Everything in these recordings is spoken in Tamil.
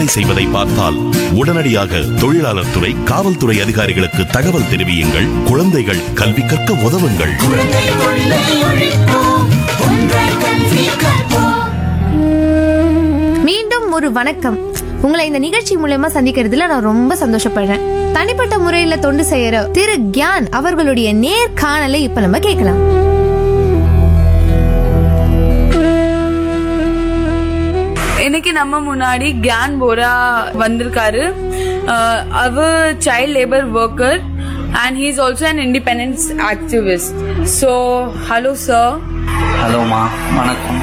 வேலை செய்வதை பார்த்தால் உடனடியாக தொழிலாளர் துறை காவல்துறை அதிகாரிகளுக்கு தகவல் தெரிவியுங்கள் குழந்தைகள் கல்வி கற்க உதவுங்கள் குழந்தை தொழிலை ஒழிப்போம் ஒன்றாய் கல்வி கற்போம் மீண்டும் ஒரு வணக்கம் உங்களை இந்த நிகழ்ச்சி மூலயமா சந்திக்கிறதுல நான் ரொம்ப சந்தோஷப்படுறேன் தனிப்பட்ட முறையில தொண்டு செய்யற திரு கியான் அவர்களுடைய நேர்காணலை இப்ப நம்ம கேட்கலாம் இன்னைக்கு நம்ம முன்னாடி கியான் போரா வந்திருக்காரு அஹ், அவர் child labour worker and he is also an independence activist so hello sir ஹலோமா வணக்கம்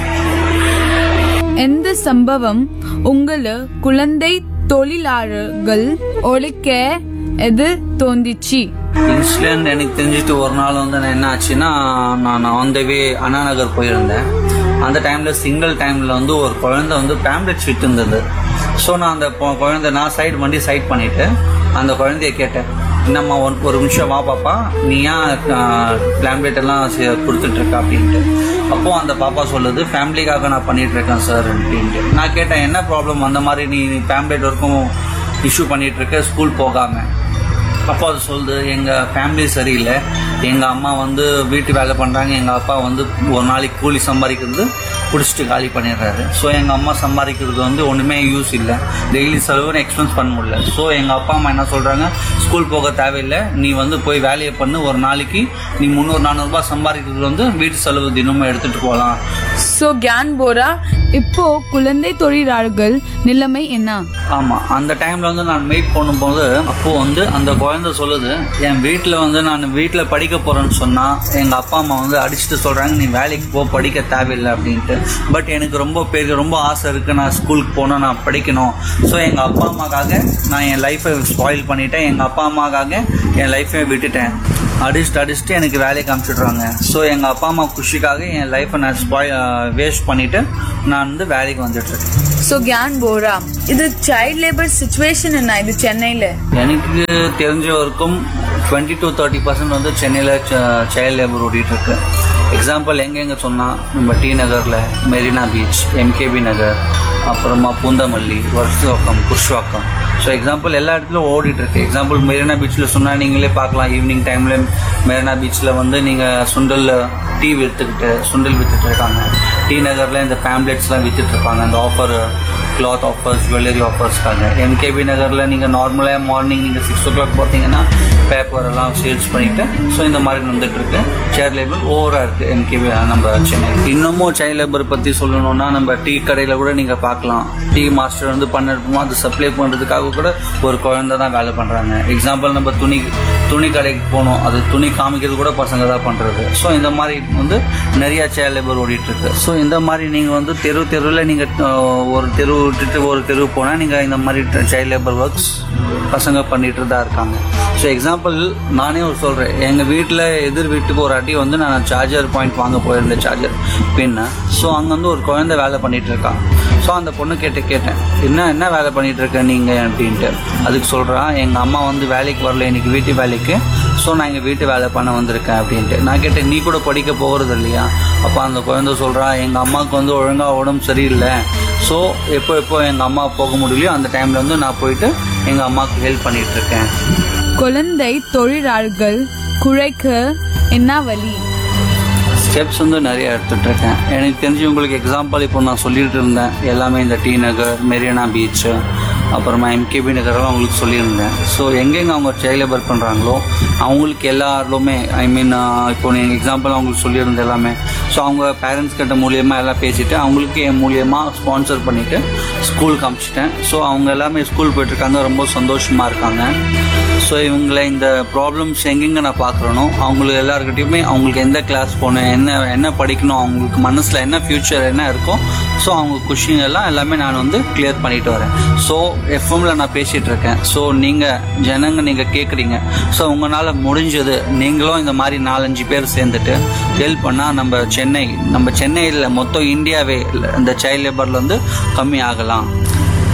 எந்த சம்பவம் உங்களை குழந்தை தொழிலாளர்கள் ஒழிக்க எது தோந்திச்சு இன்சிடென்ட் எனக்கு தெரிஞ்சுட்டு ஒரு நாள் வந்து நான் என்ன ஆச்சுன்னா நான் ஆன் த வே அண்ணா நகர் போயிருந்தேன் அந்த டைம்ல சிங்கிள் டைம்ல வந்து ஒரு குழந்தை வந்து பேம்லெட்ஸ் விட்டு இருந்தது ஸோ நான் அந்த பொ- குழந்தை நான் சைடு வண்டி சைட் பண்ணிட்டு அந்த குழந்தைய கேட்டேன் என்னம்மா ஒரு ஒரு நிமிஷம் வா பாப்பா நீ ஏன் பேம்லெட் எல்லாம் சி- கொடுத்துட்டு இருக்க அப்படின்ட்டு அப்போ அந்த பாப்பா சொல்லுது ஃபேமிலிக்காக நான் பண்ணிட்டு இருக்கேன் சார் அப்படின்ட்டு நான் கேட்டேன் என்ன ப்ராப்ளம் அந்த மாதிரி நீ பேம்லெட் வரைக்கும் இஷ்யூ பண்ணிட்டு இருக்க ஸ்கூல் போகாம அப்பா அது சொல்லுது எங்கள் ஃபேமிலி சரியில்லை எங்கள் அம்மா வந்து வீட்டு வேலை பண்ணுறாங்க எங்கள் அப்பா வந்து ஒரு நாளைக்கு கூலி சம்பாதிக்கிறது குடிச்சிட்டு காலி பண்ணிடுறாரு ஸோ எங்கள் அம்மா சம்பாதிக்கிறது வந்து ஒன்றுமே யூஸ் இல்லை டெய்லி செலவுன்னு எக்ஸ்பென்ஸ் பண்ண முடியல ஸோ எங்கள் அப்பா அம்மா என்ன சொல்கிறாங்க ஸ்கூல் போக தேவையில்லை நீ வந்து போய் வேலையை பண்ணு ஒரு நாளைக்கு நீ முந்நூறு நானூறுரூபா சம்பாதிக்கிறது வந்து வீட்டு செலவு தினமும் எடுத்துகிட்டு போகலாம் ஸோ கியான் போரா இப்போ குழந்தை தொழிலாளர்கள் நிலைமை என்ன ஆமா அந்த டைம்ல வந்து நான் மீட் பண்ணும்போது அப்போ வந்து அந்த குழந்தை சொல்லுது என் வீட்டுல வந்து நான் வீட்டுல படிக்க போறேன்னு சொன்னா எங்க அப்பா அம்மா வந்து அடிச்சுட்டு சொல்றாங்க நீ வேலைக்கு போ படிக்க தேவையில்லை அப்படின்ட்டு பட் எனக்கு ரொம்ப பெரிய ரொம்ப ஆசை இருக்கு நான் ஸ்கூலுக்கு போகணும் நான் படிக்கணும் ஸோ எங்க அப்பா அம்மாக்காக நான் என் லைஃபை ஸ்பாயில் பண்ணிட்டேன் எங்க அப்பா அம்மாக்காக என் லைஃபை விட்டுட்டேன் அடிச்சுட்டு அடிச்சுட்டு எனக்கு வேலைக்கு அனுப்பிச்சிடுறாங்க ஸோ எங்கள் அப்பா அம்மா குஷிக்காக என் லைஃப்பை நான் ஸ்பாய் வேஸ்ட் பண்ணிவிட்டு நான் வந்து வேலைக்கு வந்துட்டு இருக்கேன் ஸோ கியான் போரா இது சைல்ட் லேபர் சுச்சுவேஷன் என்ன இது சென்னையில எனக்கு தெரிஞ்ச வரைக்கும் டுவெண்ட்டி டு தேர்ட்டி பர்சன்ட் வந்து சென்னையில் சைல்ட் லேபர் ஓடிட்டு இருக்கு எக்ஸாம்பிள் எங்கெங்க சொன்னால் நம்ம டி நகரில் மெரினா பீச் எம்கேபி நகர் அப்புறமா பூந்தமல்லி வருஷவாக்கம் புஷ்வாக்கம் ஸோ எக்ஸாம்பிள் எல்லா இடத்துலையும் ஓடிட்டு இருக்கு எக்ஸாம்பிள் மெரினா பீச்சில் சொன்னால் நீங்களே பார்க்கலாம் ஈவினிங் டைமில் மெரினா பீச்சில் வந்து நீங்கள் சுண்டல் டீ விற்றுக்கிட்டு சுண்டல் வித்துட்டு இருக்காங்க டி நகரில் இந்த பேம்ப்ளெட்ஸ்லாம் வித்துட்டு இருப்பாங்க அந்த ஆஃபர் கிளாத் ஆஃபர்ஸ் ஜுவல்லரி ஆஃபர்ஸ்க்காக எம்கேபி நகரில் நீங்கள் நார்மலாக மார்னிங் நீங்கள் சிக்ஸ் ஓ கிளாக் பார்த்தீங்கன்னா பேப்பர் எல்லாம் சேல்ஸ் பண்ணிட்டு ஸோ இந்த மாதிரி நடந்துட்டு இருக்கு சைல்ட் லேபர் ஓவராக இருக்கு எம்கேபி நம்ம சென்னை இன்னமும் சைல்ட் லேபர் பற்றி சொல்லணும்னா நம்ம டீ கடையில் கூட நீங்கள் பார்க்கலாம் டீ மாஸ்டர் வந்து பண்ணிருப்போம் அது சப்ளை பண்ணுறதுக்காக கூட ஒரு குழந்தை தான் வேலை பண்ணுறாங்க எக்ஸாம்பிள் நம்ம துணி துணி கடைக்கு போகணும் அது துணி காமிக்கிறது கூட பசங்க தான் பண்ணுறது ஸோ இந்த மாதிரி வந்து நிறைய சைல்ட் லேபர் ஓடிட்டு இருக்கு ஸோ இந்த மாதிரி நீங்கள் வந்து தெரு தெருவில் நீங்கள் ஒரு தெரு விட்டுட்டு ஒரு தெரு போனால் நீங்கள் இந்த மாதிரி சைல்ட் லேபர் ஒர்க்ஸ் பசங்க பண்ணிட்டு தான் இருக்காங்க ஸோ எக்ஸாம்பிள் நானே ஒரு சொல்கிறேன் எங்கள் வீட்டில் எதிர் வீட்டுக்கு ஒரு அடி வந்து நான் சார்ஜர் பாயிண்ட் வாங்க போயிருந்தேன் சார்ஜர் பின்ன ஸோ அங்கே வந்து ஒரு குழந்தை வேலை பண்ணிட்டு இருக்கான் ஸோ அந்த பொண்ணு கேட்டு கேட்டேன் என்ன என்ன வேலை பண்ணிட்டு இருக்க நீங்கள் அப்படின்ட்டு அதுக்கு சொல்கிறான் எங்கள் அம்மா வந்து வேலைக்கு வரல இன்னைக்கு வீட்டு வேலைக்கு ஸோ நான் எங்கள் வீட்டு வேலை பண்ண வந்திருக்கேன் அப்படின்ட்டு நான் கேட்டேன் நீ கூட படிக்க போகிறது இல்லையா அப்போ அந்த குழந்தை சொல்கிறான் எங்கள் அம்மாவுக்கு வந்து ஒழுங்காக உடம்பு சரியில்லை ஸோ எப்போ எப்போ எங்கள் அம்மா போக முடியலையோ அந்த டைமில் வந்து நான் போயிட்டு எங்கள் அம்மாவுக்கு ஹெல்ப் பண்ணிட்டு இருக்கேன் குழந்தை தொழிலாளர்கள் குறைக்க என்ன வழி ஸ்டெப்ஸ் வந்து நிறைய எடுத்துட்டு இருக்கேன் எனக்கு தெரிஞ்சு உங்களுக்கு எக்ஸாம்பிள் இப்போ நான் சொல்லிட்டு இருந்தேன் எல்லாமே இந்த டி நகர் மெரினா பீச் அப்புறமா எம்கேபி நகரெல்லாம் உங்களுக்கு சொல்லியிருந்தேன் ஸோ எங்கெங்க அவங்க சைல்ட் லேபர் பண்ணுறாங்களோ அவங்களுக்கு எல்லாருமே ஐ மீன் இப்போ நீங்கள் எக்ஸாம்பிள் அவங்களுக்கு சொல்லியிருந்த எல்லாமே ஸோ அவங்க பேரண்ட்ஸ் கிட்ட மூலியமா எல்லாம் பேசிட்டு அவங்களுக்கு என் மூலியமா ஸ்பான்சர் பண்ணிட்டு ஸ்கூலுக்கு அனுப்பிச்சிட்டேன் ஸோ அவங்க எல்லாமே ஸ்கூல் போயிட்டு இருக்காங்க ரொம்ப சந்தோஷமா இருக்காங்க ஸோ இவங்களை இந்த ப்ராப்ளம்ஸ் எங்கெங்க நான் பார்க்குறேனோ அவங்களுக்கு எல்லாருக்கிட்டையுமே அவங்களுக்கு எந்த கிளாஸ் போகணும் என்ன என்ன படிக்கணும் அவங்களுக்கு மனசில் என்ன ஃப்யூச்சர் என்ன இருக்கோ ஸோ அவங்க கொஷின் எல்லாம் எல்லாமே நான் வந்து கிளியர் பண்ணிட்டு வரேன் ஸோ எஃப்எம்ல நான் பேசிட்டு இருக்கேன் ஸோ நீங்கள் ஜனங்க நீங்கள் கேட்குறீங்க ஸோ உங்களால் முடிஞ்சது நீங்களும் இந்த மாதிரி நாலஞ்சு பேர் சேர்ந்துட்டு ஹெல்ப் பண்ணால் நம்ம சென்னை நம்ம சென்னையில் மொத்தம் இந்தியாவே இந்த சைல்ட் லேபர்ல வந்து கம்மி ஆகலாம்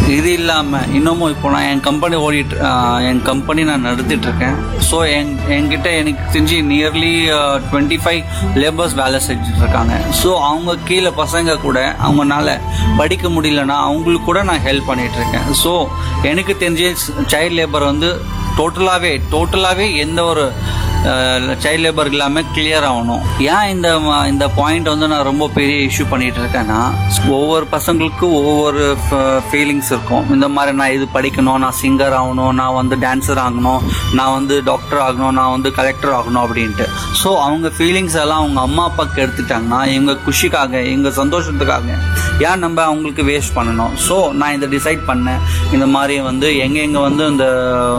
இது இல்லாம இன்னமும் இப்போ நான் என் கம்பெனி ஓடிட்டு ஆஹ், என் கம்பெனி நான் நடத்திட்டு இருக்கேன் ஸோ என் என்கிட்ட எனக்கு தெரிஞ்சு நியர்லி டுவெண்ட்டி ஃபைவ் லேபர்ஸ் வேலை செஞ்சுட்டு இருக்காங்க ஸோ அவங்க கீழே பசங்க கூட அவங்கனால படிக்க முடியலன்னா அவங்களுக்கு கூட நான் ஹெல்ப் பண்ணிட்டு இருக்கேன் ஸோ எனக்கு தெரிஞ்சு சைல்ட் லேபர் வந்து டோட்டலாகவே டோட்டலாகவே எந்த ஒரு சைல்ட் லேபர் இல்லாமல் கிளியர் ஆகணும் ஏன் இந்த ம- இந்த பாயிண்ட் வந்து நான் ரொம்ப பெரிய இஷ்யூ பண்ணிட்டு இருக்கேன்னா ஒவ்வொரு பசங்களுக்கும் ஒவ்வொரு ஃபீலிங்ஸ் இருக்கும் இந்த மாதிரி நான் இது படிக்கணும் நான் சிங்கர் ஆகணும் நான் வந்து டான்ஸர் ஆகணும் நான் வந்து டாக்டர் ஆகணும் நான் வந்து கலெக்டர் ஆகணும் அப்படின்ட்டு ஸோ அவங்க ஃபீலிங்ஸ் எல்லாம் அவங்க அம்மா அப்பாவுக்கு எடுத்துட்டாங்கன்னா இவங்க குஷிக்காக இவங்க சந்தோஷத்துக்காக ஏன் நம்ம அவங்களுக்கு வேஸ்ட் பண்ணணும் ஸோ நான் இதை டிசைட் பண்ணேன் இந்த மாதிரி வந்து எங்க எங்க வந்து இந்த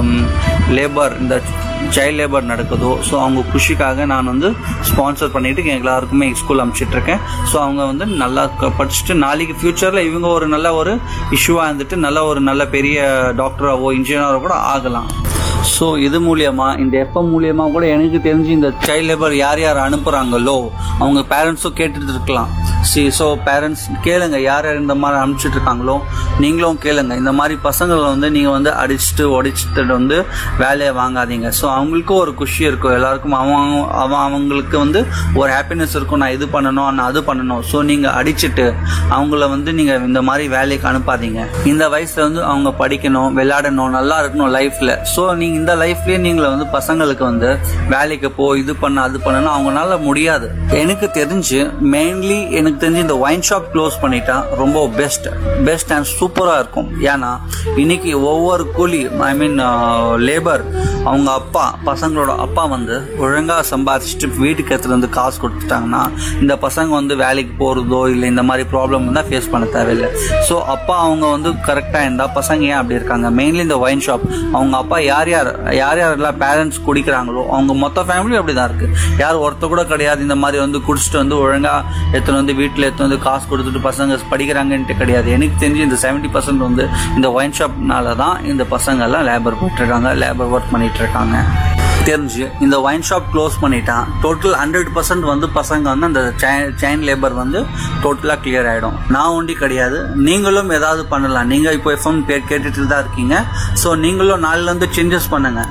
லேபர் இந்த சைல்ட் லேபர் நடக்குதோ ஸோ அவங்க குஷிக்காக நான் வந்து ஸ்பான்சர் பண்ணிட்டு எல்லாருக்குமே ஸ்கூல் அனுப்பிச்சிட்டு இருக்கேன் ஸோ அவங்க வந்து நல்லா க- படிச்சுட்டு நாளைக்கு ஃபியூச்சரில் இவங்க ஒரு நல்ல ஒரு இஷ்யூவாக இருந்துட்டு நல்ல ஒரு நல்ல பெரிய டாக்டராகவோ இன்ஜினியராகவோ கூட ஆகலாம் ஸோ இது மூலியமா இந்த எஃப்எம் மூலியமா கூட எனக்கு தெரிஞ்சு இந்த சைல்ட் லேபர் யார் யார் அனுப்புறாங்களோ அவங்க பேரண்ட்ஸும் கேட்டுட்டு இருக்கலாம் சி ஸோ பேரண்ட்ஸ் கேளுங்க யார் யார் இந்த மாதிரி அனுப்பிச்சிட்டு இருக்காங்களோ நீங்களும் கேளுங்க இந்த மாதிரி பசங்களை வந்து நீங்கள் வந்து அடிச்சுட்டு உடைச்சிட்டு வந்து வேலையை வாங்காதீங்க ஸோ அவங்களுக்கும் ஒரு குஷி இருக்கும் எல்லாருக்கும் அவன் அவன் அவங்களுக்கு வந்து ஒரு ஹாப்பினஸ் இருக்கும் நான் இது பண்ணணும் நான் அது பண்ணணும் ஸோ நீங்கள் அடிச்சுட்டு அவங்கள வந்து நீங்கள் இந்த மாதிரி வேலைக்கு அனுப்பாதீங்க இந்த வயசுல வந்து அவங்க படிக்கணும் விளையாடணும் நல்லா இருக்கணும் லைஃப்ல ஸோ நீங்க இந்த லைஃப்லயே நீங்கள வந்து பசங்களுக்கு வந்து வேலைக்கு போ இது பண்ண அது பண்ணணும் அவங்களால முடியாது எனக்கு தெரிஞ்சு மெயின்லி எனக்கு தெரிஞ்சு இந்த ஒயின் ஷாப் க்ளோஸ் பண்ணிட்டா ரொம்ப பெஸ்ட் பெஸ்ட் அண்ட் சூப்பரா இருக்கும் ஏன்னா இன்னைக்கு ஒவ்வொரு கூலி ஐ மீன் லேபர் அவங்க அப்பா பசங்களோட அப்பா வந்து ஒழுங்கா சம்பாதிச்சுட்டு வீட்டுக்கு எடுத்துட்டு வந்து காசு கொடுத்துட்டாங்கன்னா இந்த பசங்க வந்து வேலைக்கு போறதோ இல்லை இந்த மாதிரி ப்ராப்ளம் தான் ஃபேஸ் பண்ண தேவையில்லை ஸோ அப்பா அவங்க வந்து கரெக்டா இருந்தா பசங்க ஏன் அப்படி இருக்காங்க மெயின்லி இந்த ஒயின் ஷாப் அவங்க அப்பா யார் யார் யார் யாரெல்லாம் பேரண்ட்ஸ் குடிக்கிறாங்களோ அவங்க மொத்த ஃபேமிலி அப்படிதான் இருக்கு யார் ஒருத்தர் கூட கிடையாது இந்த மாதிரி வந்து குடிச்சிட்டு வந்து ஒழுங்கா எடுத்துன்னு வந்து வீட்டில் எடுத்துன்னு வந்து காசு கொடுத்துட்டு பசங்க படிக்கிறாங்கன்ட்டு கிடையாது எனக்கு தெரிஞ்சு இந்த செவன்டி பர்சன்ட் வந்து இந்த ஒயின் ஷாப்னால தான் இந்த பசங்க எல்லாம் லேபர் போயிட்டு இருக்காங்க லேபர் ஒர்க் பண்ணிட்டு இருக்காங்க தெரிஞ்சு இந்த ஒயின் ஷாப் க்ளோஸ் பண்ணிட்டான் டோட்டல் ஹண்ட்ரட் பர்சன்ட் வந்து பசங்க வந்து அந்த சைன் லேபர் வந்து டோட்டலாக கிளியர் ஆகிடும் நான் ஒண்டி கிடையாது நீங்களும் ஏதாவது பண்ணலாம் நீங்கள் இப்போ எஃப்எம் கேட்டுட்டு தான் இருக்கீங்க ஸோ நீங்களும் நாளிலேருந்து சேஞ்சஸ் பண்ணுங்க